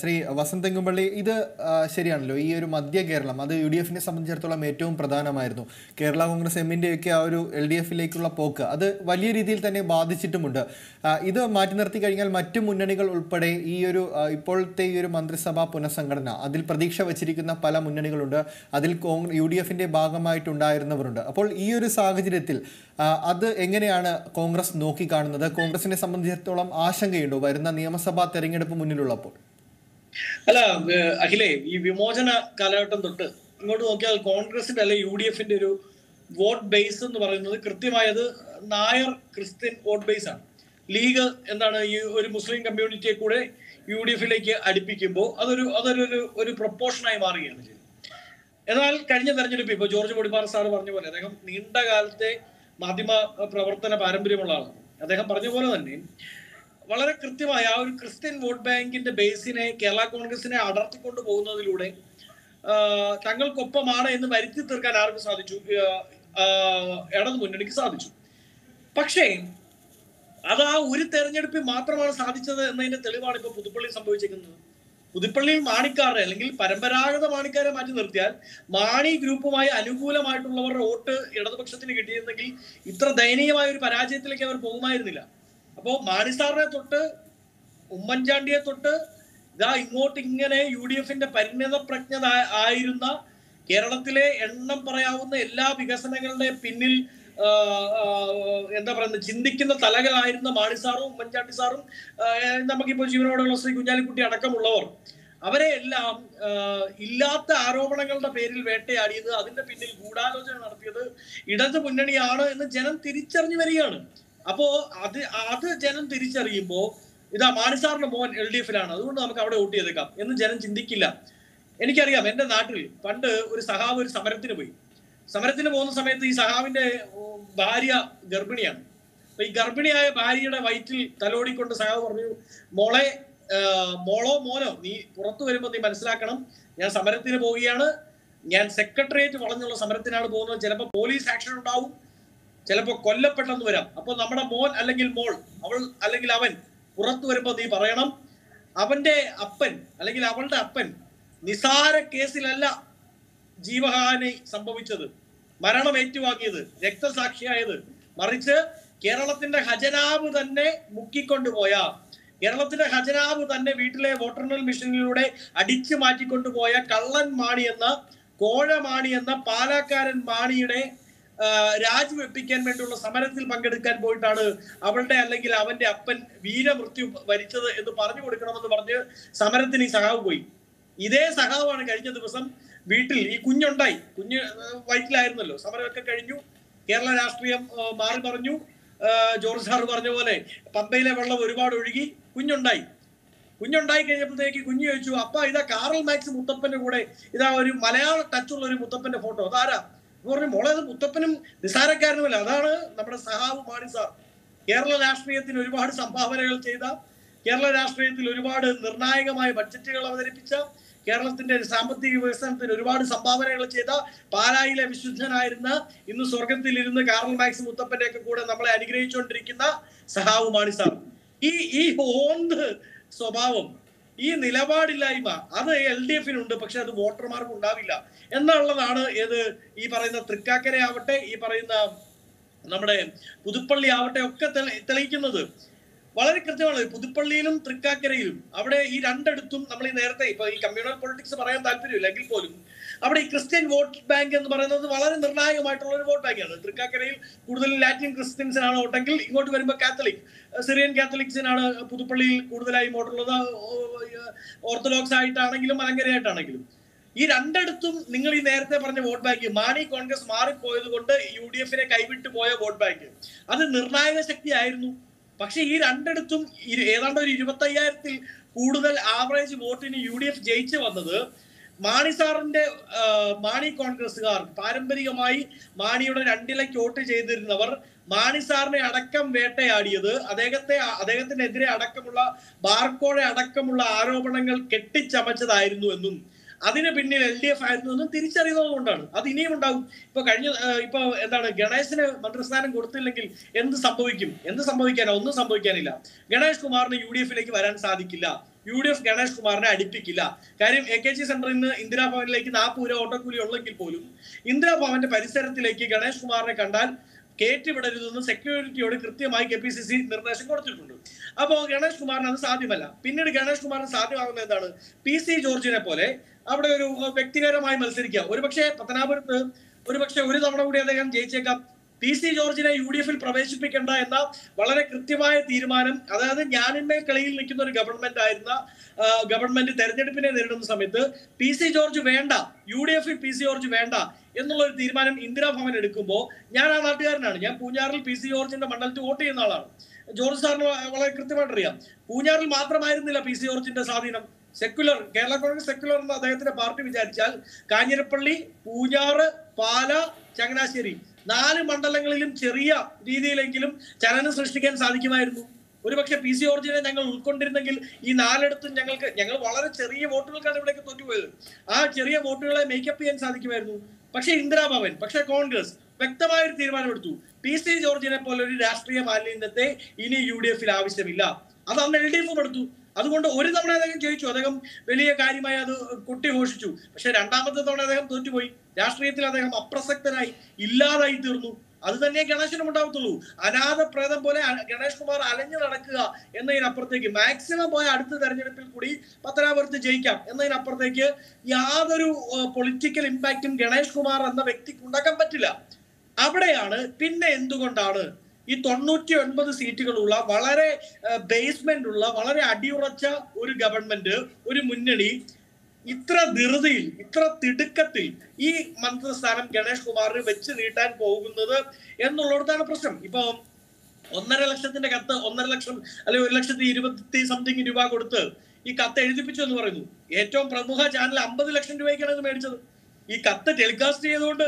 ശ്രീ വസന്ത് തെങ്കുംപള്ളി ഇത് ആ, ശരിയാണല്ലോ ഈ ഒരു മധ്യ കേരളം അത് യു ഡി എഫിനെ സംബന്ധിച്ചിടത്തോളം ഏറ്റവും പ്രധാനമായിരുന്നു കേരള കോൺഗ്രസ് എമ്മിൻ്റെ ഒക്കെ ആ ഒരു എൽ ഡി എഫിലേക്കുള്ള പോക്ക് അത് വലിയ രീതിയിൽ തന്നെ ബാധിച്ചിട്ടുമുണ്ട് ആ, ഇത് മാറ്റി നിർത്തി കഴിഞ്ഞാൽ മറ്റു മുന്നണികൾ ഉൾപ്പെടെ ഈ ഒരു ആ, ഇപ്പോഴത്തെ ഈ ഒരു മന്ത്രിസഭാ പുനഃസംഘടന അതിൽ പ്രതീക്ഷ വച്ചിരിക്കുന്ന പല മുന്നണികളുണ്ട് അതിൽ കോൺഗ്രസ് യു ഡി എഫിൻ്റെ ഭാഗമായിട്ടുണ്ടായിരുന്നവരുണ്ട് അപ്പോൾ ഈ ഒരു സാഹചര്യത്തിൽ ആ, അത് എങ്ങനെയാണ് കോൺഗ്രസ് നോക്കിക്കാണുന്നത് കോൺഗ്രസിനെ സംബന്ധിച്ചിടത്തോളം ആശങ്കയുണ്ടോ വരുന്ന നിയമസഭാ തെരഞ്ഞെടുപ്പ് മുന്നിലുള്ളപ്പോൾ അല്ല ഏഹ് അഖിലേ ഈ വിമോചന കാലഘട്ടം തൊട്ട് ഇങ്ങോട്ട് നോക്കിയാൽ കോൺഗ്രസിന്റെ അല്ലെ യു ഡി എഫിന്റെ ഒരു വോട്ട് ബേസ് എന്ന് പറയുന്നത് കൃത്യമായത് നായർ ക്രിസ്ത്യൻ വോട്ട് ബേസ് ആണ് ലീഗ് എന്താണ് ഈ ഒരു മുസ്ലിം കമ്മ്യൂണിറ്റിയെ കൂടെ യു ഡി എഫിലേക്ക് അടുപ്പിക്കുമ്പോൾ അതൊരു അതൊരു ഒരു ഒരു പ്രൊപ്പോർഷനായി മാറുകയാണ് ചെയ്തത് എന്നാൽ കഴിഞ്ഞ തെരഞ്ഞെടുപ്പ് ഇപ്പൊ ജോർജ് പൊടിപ്പാറ സാർ പറഞ്ഞ പോലെ അദ്ദേഹം നീണ്ട കാലത്തെ മാധ്യമ പ്രവർത്തന പാരമ്പര്യമുള്ള ആളാണ് അദ്ദേഹം പറഞ്ഞ പോലെ തന്നെ വളരെ കൃത്യമായ ആ ഒരു ക്രിസ്ത്യൻ വോട്ട് ബാങ്കിന്റെ ബേസിനെ കേരള കോൺഗ്രസിനെ അടർത്തിക്കൊണ്ട് പോകുന്നതിലൂടെ ആ, തങ്ങൾക്കൊപ്പമാണ് എന്ന് വരുത്തി തീർക്കാൻ ആർക്ക് സാധിച്ചു ആ, ആ, ഇടത് മുന്നണിക്ക് സാധിച്ചു പക്ഷേ അത് ആ ഒരു തെരഞ്ഞെടുപ്പിൽ മാത്രമാണ് സാധിച്ചത് എന്നതിന്റെ തെളിവാണ് ഇപ്പൊ പുതുപ്പള്ളി സംഭവിച്ചിരിക്കുന്നത് പുതുപ്പള്ളിയിൽ മാണിക്കാരെ അല്ലെങ്കിൽ പരമ്പരാഗത മാണിക്കാരെ മാറ്റി നിർത്തിയാൽ മാണി ഗ്രൂപ്പുമായി അനുകൂലമായിട്ടുള്ളവരുടെ വോട്ട് ഇടതുപക്ഷത്തിന് കിട്ടിയിരുന്നെങ്കിൽ ഇത്ര ദയനീയമായ ഒരു പരാജയത്തിലേക്ക് അവർ പോകുമായിരുന്നില്ല അപ്പോ മാണി സാറിനെ തൊട്ട് ഉമ്മൻചാണ്ടിയെ തൊട്ട് ഇതാ ഇങ്ങോട്ട് ഇങ്ങനെ യു ഡി എഫിന്റെ പരിണിത പ്രജ്ഞ ആയിരുന്ന കേരളത്തിലെ എണ്ണം പറയാവുന്ന എല്ലാ വികസനങ്ങളുടെ പിന്നിൽ ആ, ആ, എന്താ പറയുന്നത് ചിന്തിക്കുന്ന തലകളായിരുന്ന മാണി സാറും ഉമ്മൻചാണ്ടി സാറും ആ, നമുക്കിപ്പോ ജീവനോടുള്ള ശ്രീ കുഞ്ഞാലിക്കുട്ടി അടക്കമുള്ളവർ അവരെ എല്ലാം ആ, ഇല്ലാത്ത ആരോപണങ്ങളുടെ പേരിൽ വേട്ടയാടിയത് അതിന്റെ പിന്നിൽ ഗൂഢാലോചന നടത്തിയത് ഇടത് മുന്നണിയാണ് എന്ന് ജനം തിരിച്ചറിഞ്ഞു വരികയാണ് അപ്പോ അത് അത് ജനം തിരിച്ചറിയുമ്പോ ഇതാ മാണിസാറിന്റെ മോൻ എൽ ഡി എഫിലാണ് അതുകൊണ്ട് നമുക്ക് അവിടെ വോട്ട് ചെയ്തേക്കാം എന്ന് ജനം ചിന്തിക്കില്ല എനിക്കറിയാം എന്റെ നാട്ടിൽ പണ്ട് ഒരു സഹാവ് ഒരു സമരത്തിന് പോയി സമരത്തിന് പോകുന്ന സമയത്ത് ഈ സഹാവിന്റെ ഉം, ഭാര്യ ഗർഭിണിയാണ് അപ്പൊ ഈ ഗർഭിണിയായ ഭാര്യയുടെ വയറ്റിൽ തലോടിക്കൊണ്ട് സഹാവ് പറഞ്ഞു മോളെ ആ, മോളോ മോനോ നീ പുറത്തു വരുമ്പോൾ നീ മനസ്സിലാക്കണം ഞാൻ സമരത്തിന് പോവുകയാണ് ഞാൻ സെക്രട്ടേറിയറ്റ് വളഞ്ഞുള്ള സമരത്തിനാണ് പോകുന്നത് ചിലപ്പോൾ പോലീസ് ആക്ഷൻ ഉണ്ടാവും ചിലപ്പോൾ കൊല്ലപ്പെട്ടെന്ന് വരാം അപ്പൊ നമ്മുടെ മോൻ അല്ലെങ്കിൽ മോൾ അവൾ അല്ലെങ്കിൽ അവൻ പുറത്തു വരുമ്പോ നീ പറയണം അവന്റെ അപ്പൻ അല്ലെങ്കിൽ അവളുടെ അപ്പൻ നിസാര കേസിലല്ല ജീവഹാനി സംഭവിച്ചത് മരണം ഏറ്റുവാങ്ങിയത് രക്തസാക്ഷിയായത് മറിച്ച് കേരളത്തിന്റെ ഖജനാവ് തന്നെ മുക്കിക്കൊണ്ടുപോയ കേരളത്തിന്റെ ഖജനാവ് തന്നെ വീട്ടിലെ വോട്ടെണ്ണൽ മെഷീനിലൂടെ അടിച്ചു മാറ്റിക്കൊണ്ടുപോയ കള്ളൻ മാണി എന്ന കോഴ മാണി എന്ന പാലാക്കാരൻ മാണിയുടെ ആ, രാജിവെപ്പിക്കാൻ വേണ്ടിയുള്ള സമരത്തിൽ പങ്കെടുക്കാൻ പോയിട്ടാണ് അവളുടെ അല്ലെങ്കിൽ അവന്റെ അപ്പൻ വീരമൃത്യു വരിച്ചത് എന്ന് പറഞ്ഞു കൊടുക്കണമെന്ന് പറഞ്ഞ് സമരത്തിന് ഈ സഹാവ് പോയി ഇതേ സഹാവാണ് കഴിഞ്ഞ ദിവസം വീട്ടിൽ ഈ കുഞ്ഞുണ്ടായി കുഞ്ഞ് ആ, വയറ്റിലായിരുന്നല്ലോ സമരമൊക്കെ കഴിഞ്ഞു കേരള രാഷ്ട്രീയം ആ, മാറി പറഞ്ഞു ആ, ജോർജ് സാർ പറഞ്ഞ പോലെ പമ്പയിലെ വെള്ളം ഒരുപാട് ഒഴുകി കുഞ്ഞുണ്ടായി കുഞ്ഞുണ്ടായി കഴിഞ്ഞപ്പോഴത്തേക്ക് കുഞ്ഞു ചോദിച്ചു അപ്പ ഇതാ കാറൽ മാക്സ് മുത്തപ്പന്റെ കൂടെ ഇതാ ഒരു മലയാള ടച്ചുള്ള ഒരു മുത്തപ്പന്റെ ഫോട്ടോ അതാരാ എന്ന് പറഞ്ഞു മോളെ അത് മുത്തപ്പനും നിസാരക്കാരനുമല്ല അതാണ് നമ്മുടെ സഹാവ് മാണി സാർ കേരള രാഷ്ട്രീയത്തിന് ഒരുപാട് സംഭാവനകൾ ചെയ്ത കേരള രാഷ്ട്രീയത്തിൽ ഒരുപാട് നിർണായകമായ ബഡ്ജറ്റുകൾ അവതരിപ്പിച്ച കേരളത്തിന്റെ സാമ്പത്തിക വികസനത്തിന് ഒരുപാട് സംഭാവനകൾ ചെയ്ത പാലായിലെ വിശുദ്ധനായിരുന്ന ഇന്ന് സ്വർഗത്തിൽ ഇരുന്ന് കാറൽ മാക്സ് മുത്തപ്പന്റെ ഒക്കെ കൂടെ നമ്മളെ അനുഗ്രഹിച്ചുകൊണ്ടിരിക്കുന്ന സഹാവ് മാണി സാർ ഈ ഈ ഓന്ത് സ്വഭാവം ഈ നിലപാടില്ലായ്മ അത് എൽ ഡി എഫിനുണ്ട് പക്ഷെ അത് വോട്ടർമാർക്ക് ഉണ്ടാവില്ല എന്നുള്ളതാണ് ഏത് ഈ പറയുന്ന തൃക്കാക്കര ആവട്ടെ ഈ പറയുന്ന നമ്മുടെ പുതുപ്പള്ളി ആവട്ടെ ഒക്കെ തെളി- തെളിയിക്കുന്നത് വളരെ കൃത്യമാണ് പുതുപ്പള്ളിയിലും തൃക്കാക്കരയിലും അവിടെ ഈ രണ്ടിടത്തും നമ്മൾ ഈ നേരത്തെ ഇപ്പൊ ഈ കമ്മ്യൂണൽ പൊളിറ്റിക്സ് പറയാൻ താല്പര്യമില്ല എങ്കിൽ പോലും അവിടെ ഈ ക്രിസ്ത്യൻ വോട്ട് ബാങ്ക് എന്ന് പറയുന്നത് വളരെ നിർണായകമായിട്ടുള്ള ഒരു വോട്ട് ബാങ്കാണ് തൃക്കാക്കരയിൽ കൂടുതൽ ലാറ്റിൻ ക്രിസ്ത്യൻസിനാണ് വോട്ടെങ്കിൽ ഇങ്ങോട്ട് വരുമ്പോൾ കാത്തലിക് സിറിയൻ കാത്തലിക്സിനാണ് പുതുപ്പള്ളിയിൽ കൂടുതലായി വോട്ടുള്ളത് ഓർത്തഡോക്സ് ആയിട്ടാണെങ്കിലും മലങ്കരയായിട്ടാണെങ്കിലും ഈ രണ്ടിടത്തും നിങ്ങൾ ഈ നേരത്തെ പറഞ്ഞ വോട്ട് ബാങ്ക് മാണി കോൺഗ്രസ് മാറിപ്പോയത് കൊണ്ട് യു ഡി എഫിനെ കൈവിട്ടു പോയ വോട്ട് ബാങ്ക് അത് നിർണായക ശക്തിയായിരുന്നു പക്ഷെ ഈ രണ്ടിടത്തും ഇരു- ഏതാണ്ട് ഒരു ഇരുപത്തി അയ്യായിരത്തിൽ കൂടുതൽ ആവറേജ് വോട്ടിന് യു ഡി എഫ് ജയിച്ചു വന്നത് മാണി സാറിന്റെ ആ, മാണി കോൺഗ്രസ്സുകാർ പാരമ്പര്യമായി മാണിയുടെ രണ്ടിലേക്ക് വോട്ട് ചെയ്തിരുന്നവർ മാണി സാറിനെ അടക്കം വേട്ടയാടിയത് അദ്ദേഹത്തെ അദ്ദേഹത്തിനെതിരെ അടക്കമുള്ള ബാർക്കോടെ അടക്കമുള്ള ആരോപണങ്ങൾ കെട്ടിച്ചമച്ചതായിരുന്നു എന്നും അതിന് പിന്നിൽ എൽ ഡി എഫ് ആയിരുന്നു എന്നും തിരിച്ചറിയുന്നത് കൊണ്ടാണ് അത് ഇനിയും ഉണ്ടാവും ഇപ്പൊ കഴിഞ്ഞ ആ, ഇപ്പൊ എന്താണ് ഗണേശന് മന്ത്രിസ്ഥാനം കൊടുത്തില്ലെങ്കിൽ എന്ത് സംഭവിക്കും എന്ത് സംഭവിക്കാനോ ഒന്നും സംഭവിക്കാനില്ല ഗണേഷ് കുമാറിന് യു ഡി എഫിലേക്ക് വരാൻ സാധിക്കില്ല യു ഡി എഫ് ഗണേഷ് കുമാറിനെ അടുപ്പിക്കില്ല കാര്യം എ കെ ജി സെന്ററിൽ നിന്ന് ഇന്ദിരാഭവനിലേക്ക് നാൽപ്പത് രൂപ ഓട്ടോക്കൂലി ഉള്ളെങ്കിൽ പോലും ഇന്ദിരാഭവന്റെ പരിസരത്തിലേക്ക് ഗണേഷ് കുമാറിനെ കണ്ടാൽ കയറ്റിവിടരുതെന്ന് സെക്യൂരിറ്റിയോട് കൃത്യമായി കെ പി സി സി നിർദ്ദേശം കൊടുത്തിട്ടുണ്ട് അപ്പോൾ ഗണേഷ് കുമാറിന് അത് സാധ്യമല്ല പിന്നീട് ഗണേഷ് കുമാറിന് സാധ്യമാകുന്നത് എന്താണ് പി സി ജോർജിനെ പോലെ അവിടെ ഒരു വ്യക്തിപരമായി മത്സരിക്കുക ഒരുപക്ഷെ പത്തനാപുരത്ത് ഒരുപക്ഷെ ഒരു തവണ കൂടി അദ്ദേഹം ജയിച്ചേക്കാം പി സി ജോർജിനെ യു ഡി എഫിൽ പ്രവേശിപ്പിക്കേണ്ട എന്ന വളരെ കൃത്യമായ തീരുമാനം അതായത് ഞാനിന്മേൽ കളിയിൽ നിൽക്കുന്ന ഒരു ഗവൺമെന്റ് ആയിരുന്ന ആ, ഗവൺമെന്റ് തെരഞ്ഞെടുപ്പിനെ നേരിടുന്ന സമയത്ത് പി സി ജോർജ് വേണ്ട യു ഡി എഫിൽ പി സി ജോർജ് വേണ്ട എന്നുള്ള ഒരു തീരുമാനം ഇന്ദിരാഭവൻ എടുക്കുമ്പോൾ ഞാൻ ആ നാട്ടുകാരനാണ് ഞാൻ പൂഞ്ഞാറിൽ പി സി ജോർജിന്റെ മണ്ഡലത്തിൽ വോട്ട് ചെയ്യുന്ന ആളാണ് ജോർജ് സാറിന് വളരെ കൃത്യമായിട്ട് അറിയാം പൂഞ്ഞാറിൽ മാത്രമായിരുന്നില്ല പി സി ജോർജിന്റെ സ്വാധീനം സെക്യുലർ കേരള കോൺഗ്രസ് സെക്യുലർ എന്ന അദ്ദേഹത്തിന്റെ പാർട്ടി വിചാരിച്ചാൽ കാഞ്ഞിരപ്പള്ളി പൂഞ്ഞാറ് പാല ചങ്ങനാശ്ശേരി നാല് മണ്ഡലങ്ങളിലും ചെറിയ രീതിയിലെങ്കിലും ചലനം സൃഷ്ടിക്കാൻ സാധിക്കുമായിരുന്നു ഒരുപക്ഷെ പി സി ജോർജിനെ ഞങ്ങൾ ഉൾക്കൊണ്ടിരുന്നെങ്കിൽ ഈ നാലിടത്തും ഞങ്ങൾക്ക് ഞങ്ങൾ വളരെ ചെറിയ വോട്ടുകൾക്കാണ് ഇവിടേക്ക് തോറ്റുപോയത് ആ ചെറിയ വോട്ടുകളെ മേക്കപ്പ് ചെയ്യാൻ സാധിക്കുമായിരുന്നു പക്ഷേ ഇന്ദിരാഭവൻ പക്ഷേ കോൺഗ്രസ് വ്യക്തമായ ഒരു തീരുമാനമെടുത്തു പി സി ജോർജിനെ പോലെ ഒരു രാഷ്ട്രീയ മാലിന്യത്തെ ഇനി യു ഡി എഫിൽ ആവശ്യമില്ല അത് അന്ന് എൽ ഡി എഫും എടുത്തു അതുകൊണ്ട് ഒരു തവണ അദ്ദേഹം ജയിച്ചു അദ്ദേഹം വലിയ കാര്യമായി അത് കൊട്ടിഘോഷിച്ചു പക്ഷെ രണ്ടാമത്തെ തവണ അദ്ദേഹം തോറ്റുപോയി രാഷ്ട്രീയത്തിൽ അദ്ദേഹം അപ്രസക്തനായി ഇല്ലാതായി തീർന്നു അത് തന്നെ ഗണേശനും ഉണ്ടാവത്തുള്ളൂ അനാഥ പ്രേതം പോലെ അ- ഗണേഷ് കുമാർ അലഞ്ഞു നടക്കുക എന്നതിനപ്പുറത്തേക്ക് മാക്സിമം പോയ അടുത്ത തെരഞ്ഞെടുപ്പിൽ കൂടി പത്തനാപുരത്ത് ജയിക്കാം എന്നതിനപ്പുറത്തേക്ക് യാതൊരു പൊളിറ്റിക്കൽ ഇമ്പാക്റ്റും ഗണേഷ് കുമാർ എന്ന വ്യക്തിക്ക് ഉണ്ടാക്കാൻ പറ്റില്ല അവിടെയാണ് പിന്നെ എന്തുകൊണ്ടാണ് ഈ തൊണ്ണൂറ്റി ഒൻപത് സീറ്റുകളുള്ള വളരെ ബേസ്മെന്റ് ഉള്ള വളരെ അടിയുറച്ച ഒരു ഗവൺമെന്റ് ഒരു മുന്നണി ഇത്ര ധൃതിയിൽ ഇത്ര തിടുക്കത്തിൽ ഈ മന്ത്രിസ്ഥാനം ഗണേഷ് കുമാറിന് വെച്ച് നീട്ടാൻ പോകുന്നത് എന്നുള്ളിടത്താണ് പ്രശ്നം ഇപ്പൊ ഒന്നര ലക്ഷത്തിന്റെ കത്ത് ഒന്നര ലക്ഷം അല്ലെങ്കിൽ ഒരു ലക്ഷത്തി ഇരുപത്തി സംതിങ് രൂപ കൊടുത്ത് ഈ കത്ത് എഴുതിപ്പിച്ചു എന്ന് പറയുന്നു ഏറ്റവും പ്രമുഖ ചാനൽ അമ്പത് ലക്ഷം രൂപയ്ക്കാണ് ഇത് മേടിച്ചത് ഈ കത്ത് ടെലികാസ്റ്റ് ചെയ്തുകൊണ്ട്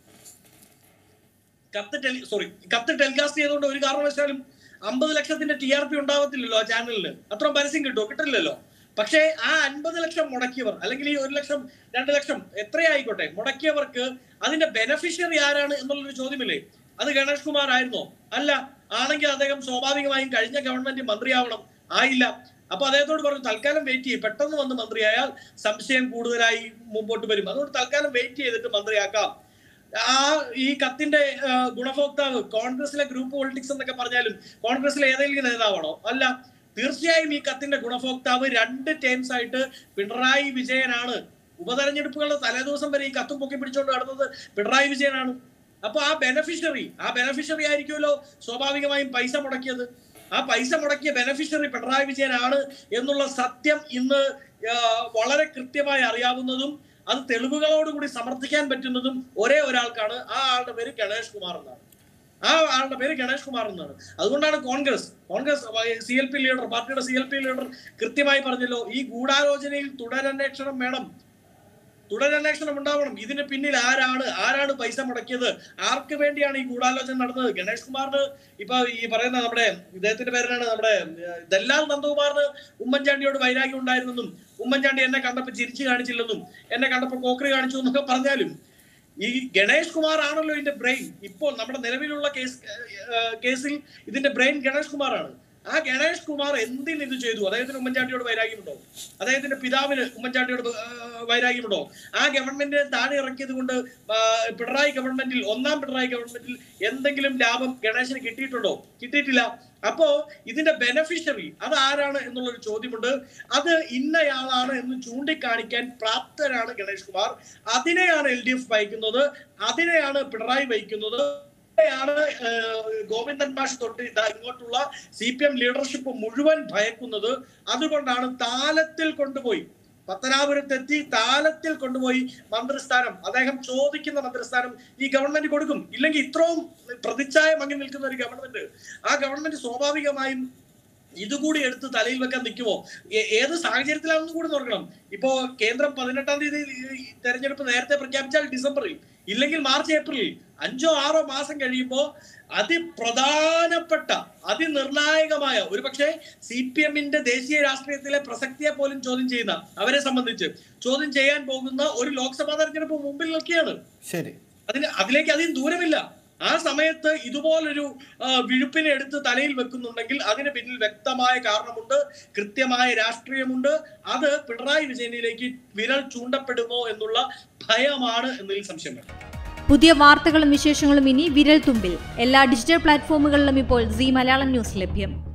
കത്ത് ടെലി സോറി കത്ത് ടെലികാസ്റ്റ് ചെയ്തുകൊണ്ട് ഒരു കാരണവശാലും അമ്പത് ലക്ഷത്തിന്റെ ടി ആർ പി ഉണ്ടാവത്തില്ലല്ലോ ആ ചാനലിന് അത്ര പരസ്യം കിട്ടുമോ കിട്ടില്ലല്ലോ പക്ഷേ ആ അൻപത് ലക്ഷം മുടക്കിയവർ അല്ലെങ്കിൽ ഈ ഒരു ലക്ഷം രണ്ട് ലക്ഷം എത്രയായിക്കോട്ടെ മുടക്കിയവർക്ക് അതിന്റെ ബെനഫിഷ്യറി ആരാണ് എന്നുള്ളൊരു ചോദ്യമില്ലേ അത് ഗണേഷ് കുമാർ ആയിരുന്നോ അല്ല ആണെങ്കിൽ അദ്ദേഹം സ്വാഭാവികമായും കഴിഞ്ഞ ഗവൺമെന്റ് മന്ത്രിയാവണം ആയില്ല അപ്പൊ അദ്ദേഹത്തോട് പറഞ്ഞു തൽക്കാലം വെയിറ്റ് ചെയ്യും പെട്ടെന്ന് വന്ന് മന്ത്രിയായാൽ സംശയം കൂടുതലായി മുമ്പോട്ട് വരും അതുകൊണ്ട് തൽക്കാലം വെയിറ്റ് ചെയ്തിട്ട് മന്ത്രിയാക്കാം ആ ഈ കത്തിന്റെ ആ, ഗുണഭോക്താവ് കോൺഗ്രസിലെ ഗ്രൂപ്പ് പൊളിറ്റിക്സ് എന്നൊക്കെ പറഞ്ഞാലും കോൺഗ്രസിലെ ഏതെങ്കിലും നേതാവാണോ അല്ല തീർച്ചയായും ഈ കത്തിന്റെ ഗുണഭോക്താവ് രണ്ട് ടേംസ് ആയിട്ട് പിണറായി വിജയനാണ് ഉപതെരഞ്ഞെടുപ്പുകളുടെ തലേദിവസം വരെ ഈ കത്തും പൊക്കി പിടിച്ചുകൊണ്ട് നടന്നത് പിണറായി വിജയനാണ് അപ്പൊ ആ ബെനഫിഷ്യറി ആ ബെനഫിഷ്യറി ആയിരിക്കുമല്ലോ സ്വാഭാവികമായും പൈസ മുടക്കിയത് ആ പൈസ മുടക്കിയ ബെനഫിഷ്യറി പിണറായി വിജയനാണ് എന്നുള്ള സത്യം ഇന്ന് ആ, വളരെ കൃത്യമായി അറിയാവുന്നതും അത് തെളിവുകളോടുകൂടി സമർത്ഥിക്കാൻ പറ്റുന്നതും ഒരേ ഒരാൾക്കാണ് ആ ആളുടെ പേര് ഗണേഷ് കുമാർ എന്നാണ് ആ ആളുടെ പേര് ഗണേഷ് കുമാർ എന്നാണ് അതുകൊണ്ടാണ് Congress Congress C L P leader പാർട്ടിയുടെ സി എൽ പി ലീഡർ കൃത്യമായി പറഞ്ഞല്ലോ ഈ ഗൂഢാലോചനയിൽ തുടരന്വേഷണം വേണം തുടരന്വേഷണം ഉണ്ടാവണം ഇതിന് പിന്നിൽ ആരാണ് ആരാണ് പൈസ മുടക്കിയത് ആർക്ക് വേണ്ടിയാണ് ഈ ഗൂഢാലോചന നടന്നത് ഗണേഷ് കുമാറിന് ഇപ്പൊ ഈ പറയുന്ന നമ്മുടെ ഇദ്ദേഹത്തിന്റെ പേരാണ് നമ്മുടെ ഏഹ്, ദല്ലാൽ നന്ദകുമാറിന് ഉമ്മൻചാണ്ടിയോട് വൈരാഗ്യം ഉണ്ടായിരുന്നെന്നും ഉമ്മൻചാണ്ടി എന്നെ കണ്ടപ്പോ ചിരിച്ചു കാണിച്ചില്ലെന്നും എന്നെ കണ്ടപ്പോ കോക്കറി കാണിച്ചു എന്നൊക്കെ പറഞ്ഞാലും ഈ ഗണേഷ് കുമാർ ആണല്ലോ ഇതിന്റെ ബ്രെയിൻ ഇപ്പോൾ നമ്മുടെ നിലവിലുള്ള കേസ് ഏഹ്, കേസിൽ ഇതിന്റെ ബ്രെയിൻ ഗണേഷ് കുമാറാണ് ആ ഗണേഷ് കുമാർ എന്തിന് ഇത് ചെയ്തു അദ്ദേഹത്തിന് ഉമ്മൻചാണ്ടിയോട് വൈരാഗ്യമുണ്ടോ അദ്ദേഹത്തിന്റെ പിതാവിന് ഉമ്മൻചാണ്ടിയോട് ഏഹ്, വൈരാഗ്യമുണ്ടോ ആ ഗവൺമെന്റിനെ താഴെ ഇറക്കിയത് കൊണ്ട് ആ, പിണറായി ഗവൺമെന്റിൽ ഒന്നാം പിണറായി ഗവൺമെന്റിൽ എന്തെങ്കിലും ലാഭം ഗണേശന് കിട്ടിയിട്ടുണ്ടോ കിട്ടിയിട്ടില്ല അപ്പോ ഇതിന്റെ ബെനഫിഷ്യറി അത് ആരാണ് എന്നുള്ളൊരു ചോദ്യമുണ്ട് അത് ഇന്നയാളാണ് എന്ന് ചൂണ്ടിക്കാണിക്കാൻ പ്രാപ്തരാണ് ഗണേഷ് കുമാർ അതിനെയാണ് എൽ ഡി എഫ് വഹിക്കുന്നത് അതിനെയാണ് പിണറായി വഹിക്കുന്നത് ാണ് ഗോവിന്ദൻ മാഷ് തൊട്ട് ഇതാ ഇങ്ങോട്ടുള്ള സി പി എം ലീഡർഷിപ്പ് മുഴുവൻ ഭയക്കുന്നത് അതുകൊണ്ടാണ് താലത്തിൽ കൊണ്ടുപോയി പത്തനാപുരത്തെത്തി താലത്തിൽ കൊണ്ടുപോയി മന്ത്രിസ്ഥാനം അദ്ദേഹം ചോദിക്കുന്ന മന്ത്രിസ്ഥാനം ഈ ഗവൺമെന്റ് കൊടുക്കും ഇല്ലെങ്കിൽ ഇത്രയും പ്രതിച്ഛായ മങ്ങി നിൽക്കുന്ന ഒരു ഗവൺമെന്റ് ആ ഗവൺമെന്റ് സ്വാഭാവികമായും ഇതുകൂടി എടുത്ത് തലയിൽ വെക്കാൻ നിൽക്കുമോ ഏ- ഏത് സാഹചര്യത്തിലാണെന്ന് കൂടി നോക്കണം ഇപ്പോ കേന്ദ്രം പതിനെട്ടാം തീയതി ഈ തെരഞ്ഞെടുപ്പ് നേരത്തെ പ്രഖ്യാപിച്ചാൽ ഡിസംബറിൽ ഇല്ലെങ്കിൽ മാർച്ച് ഏപ്രിലിൽ അഞ്ചോ ആറോ മാസം കഴിയുമ്പോൾ അതിപ്രധാനപ്പെട്ട അതിനിർണായകമായ ഒരുപക്ഷെ സി പി എമ്മിന്റെ ദേശീയ രാഷ്ട്രീയത്തിലെ പ്രസക്തിയെ പോലും ചോദ്യം ചെയ്യുന്ന അവരെ സംബന്ധിച്ച് ചോദ്യം ചെയ്യാൻ പോകുന്ന ഒരു ലോക്സഭാ തെരഞ്ഞെടുപ്പ് മുമ്പിൽ നിൽക്കുകയാണ് ശരി അതിന് അതിലേക്ക് അധികം ദൂരമില്ല ആ സമയത്ത് ഇതുപോലൊരു ആ, വിഴുപ്പിനെ എടുത്ത് തലയിൽ വെക്കുന്നുണ്ടെങ്കിൽ അതിന് പിന്നിൽ വ്യക്തമായ കാരണമുണ്ട് കൃത്യമായ രാഷ്ട്രീയമുണ്ട് അത് പിണറായി വിജയനിലേക്ക് വിരൽ ചൂണ്ടപ്പെടുമോ എന്നുള്ള ഭയമാണ് എന്നതിൽ സംശയം വേണ്ട പുതിയ വാർത്തകളും വിശേഷങ്ങളും ഇനി വിരൽ തുമ്പിൽ എല്ലാ ഡിജിറ്റൽ പ്ലാറ്റ്ഫോമുകളിലും ഇപ്പോൾ സി മലയാളം ന്യൂസ് ലഭ്യം